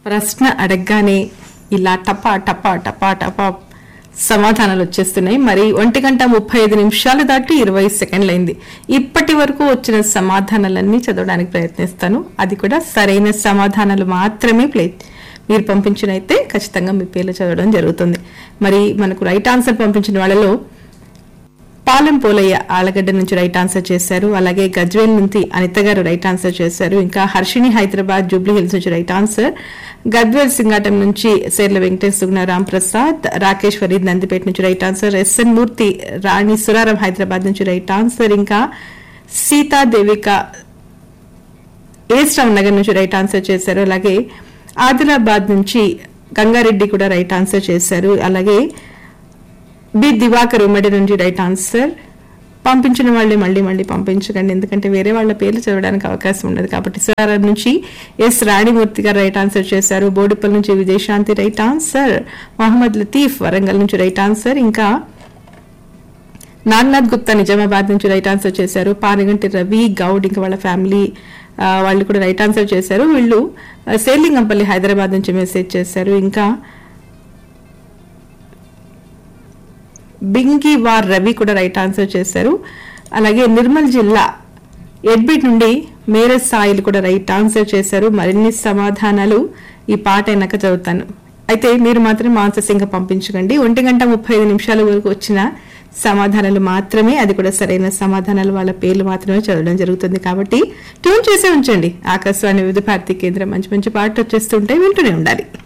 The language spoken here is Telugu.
ప్రశ్న అడగగానే ఇలా టపా టపా టపా టపా సమాధానాలు వచ్చేస్తున్నాయి మరి ఒంటి గంట ముప్పై ఐదు నిమిషాలు దాటి ఇరవై సెకండ్లు అయింది ఇప్పటి వరకు వచ్చిన సమాధానాలన్నీ చదవడానికి ప్రయత్నిస్తాను అది కూడా సరైన సమాధానాలు మాత్రమే ప్లే మీరు పంపించినైతే ఖచ్చితంగా మీ పేర్లు చదవడం జరుగుతుంది మరి మనకు రైట్ ఆన్సర్ పంపించిన వాళ్ళలో పాలెం పోలయ్య ఆలగడ్డ నుంచి రైట్ ఆన్సర్ చేశారు అలాగే గజ్వేల్ నుంచి అనిత గారు రైట్ ఆన్సర్ చేశారు ఇంకా హర్షిని హైదరాబాద్ జూబ్లీ హిల్స్ నుంచి రైట్ ఆన్సర్ గద్వేల్ సింగాటం నుంచి సేర్ల వెంకటేష్ సుగ్న రామ్ ప్రసాద్ రాకేష్ ఫరీద్ నందిపేట నుంచి right answer SN Murthy Rani Suraram Hyderabad నుంచి రైట్ ఆన్సర్ ఇంకా సీతాదేవిక ఏస్రామ్ నగర్ నుంచి రైట్ ఆన్సర్ చేశారు అలాగే ఆదిలాబాద్ నుంచి గంగారెడ్డి కూడా రైట్ ఆన్సర్ చేశారు అలాగే బి దివాకర్ ఉమ్మడి నుంచి రైట్ ఆన్సర్ పంపించిన వాళ్ళే మళ్ళీ మళ్ళీ పంపించకండి ఎందుకంటే వేరే వాళ్ళ పేర్లు చదవడానికి అవకాశం ఉండదు కాబట్టి సార్ నుంచి ఎస్ రాణిమూర్తి గారు రైట్ ఆన్సర్ చేశారు బోడిపల్ నుంచి విజయశాంతి రైట్ ఆన్సర్ మొహమ్మద్ లతీఫ్ వరంగల్ నుంచి రైట్ ఆన్సర్ ఇంకా నాగనాథ్ గుప్తా నిజామాబాద్ నుంచి రైట్ ఆన్సర్ చేశారు పానగంటి రవి గౌడ్ ఇంకా వాళ్ళ ఫ్యామిలీ ఆ, వాళ్ళు కూడా రైట్ ఆన్సర్ చేశారు వీళ్ళు ఆ, సేలింగంపల్లి హైదరాబాద్ నుంచి మెసేజ్ చేశారు ఇంకా బింగి వార్ రవి కూడా రైట్ ఆన్సర్ చేశారు అలాగే నిర్మల్ జిల్లా ఎడ్బిట్ నుండి మేరే సాయిల్ కూడా రైట్ ఆన్సర్ చేశారు మరిన్ని సమాధానాలు ఈ పాట అయినాక చదువుతాను అయితే మీరు మాత్రం ఆన్సర్స్ ఇంకా పంపించకండి ఒంటి గంట ముప్పై ఐదు నిమిషాల వరకు వచ్చిన సమాధానాలు మాత్రమే అది కూడా సరైన సమాధానాలు వాళ్ళ పేర్లు మాత్రమే చదవడం జరుగుతుంది కాబట్టి ట్యూన్ చేసే ఉంచండి ఆకాశవాణి వివిధ భారతి కేంద్రం మంచి మంచి పాటలు వచ్చేస్తుంటే వింటూనే ఉండాలి